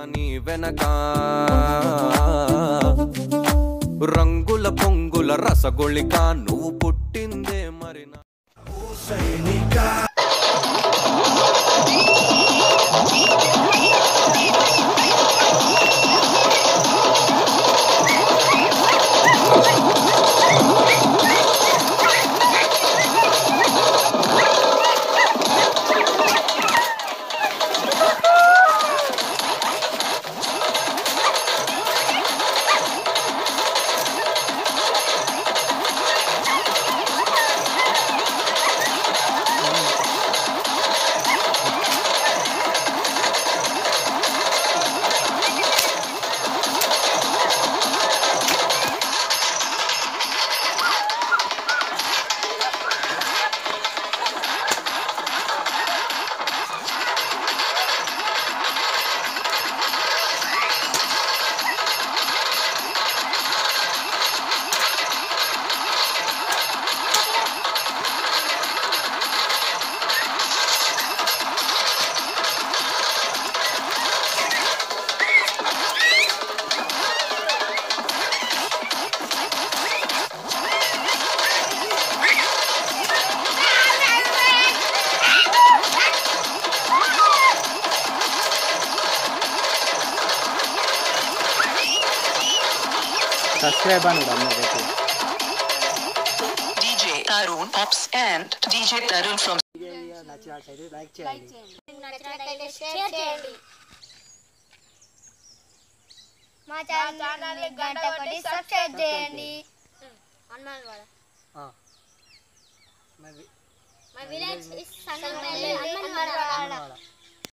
నీ వెనక రంగుల పొంగుల రసగొళిక నువ్వు పుట్టిందే మరి నా సబ్స్క్రైబ్ అని కూడా అమ్మ చెప్పి DJ Tarun Pops and DJ Tarun from నచ్చినట్లయితే లైక్ చేయండి నచ్చినట్లయితే షేర్ చేయండి మా ఛానల్ గంట కొట్టి సబ్స్క్రైబ్ చేయండి హనుమాన్ వాడ ఆ. మరి మై విలేజ్ ఇస్ హనుమాన్ వాడ